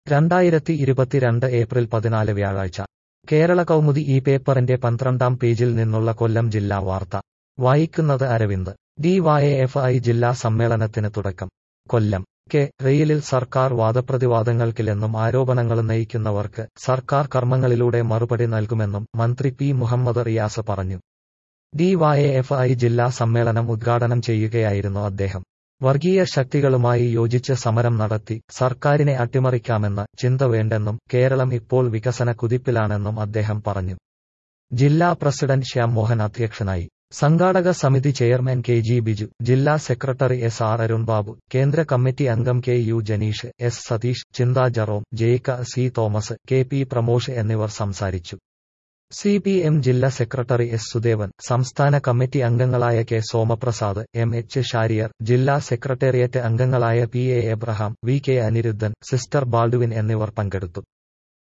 രണ്ടായിരത്തി ഇരുപത്തിരണ്ട് ഏപ്രിൽ പതിനാല് വ്യാഴാഴ്ച കേരള കൗമുദി ഈ പേപ്പറിന്റെ പന്ത്രണ്ടാം പേജിൽ നിന്നുള്ള കൊല്ലം ജില്ലാ വാർത്ത വായിക്കുന്നത് അരവിന്ദ് ഡിവൈഎഫ്ഐ ജില്ലാ സമ്മേളനത്തിന് തുടക്കം കൊല്ലം കെ റെയിലിൽ സർക്കാർ വാദപ്രതിവാദങ്ങൾക്കില്ലെന്നും ആരോപണങ്ങൾ നയിക്കുന്നവർക്ക് സർക്കാർ കർമ്മങ്ങളിലൂടെ മറുപടി നൽകുമെന്നും മന്ത്രി പി മുഹമ്മദ് റിയാസ് പറഞ്ഞു ഡിവൈഎഫ്ഐ ജില്ലാ സമ്മേളനം ഉദ്ഘാടനം ചെയ്യുകയായിരുന്നു അദ്ദേഹം വർഗീയ ശക്തികളുമായി യോജിച്ച് സമരം നടത്തി സർക്കാരിനെ അട്ടിമറിക്കാമെന്ന ചിന്ത വേണ്ടെന്നും കേരളം ഇപ്പോൾ വികസന കുതിപ്പിലാണെന്നും അദ്ദേഹം പറഞ്ഞു ജില്ലാ പ്രസിഡന്റ് ശ്യാം മോഹൻ അധ്യക്ഷനായി സംഘാടക സമിതി ചെയർമാൻ കെ ജി ബിജു ജില്ലാ secretary S R Arun Babu കേന്ദ്ര കമ്മിറ്റി അംഗം K U Janeesh S Satheesh Chintha Jerome Jaick C Thomas K P Pramosh എന്നിവർ സംസാരിച്ചു സി പി എം ജില്ലാ സെക്രട്ടറി എസ് സുദേവൻ സംസ്ഥാന കമ്മിറ്റി അംഗങ്ങളായ K Somaprasad M H Shariar ജില്ലാ സെക്രട്ടേറിയറ്റ് അംഗങ്ങളായ P A Abraham V K Aniruddhan sister Baldwin എന്നിവർ പങ്കെടുത്തു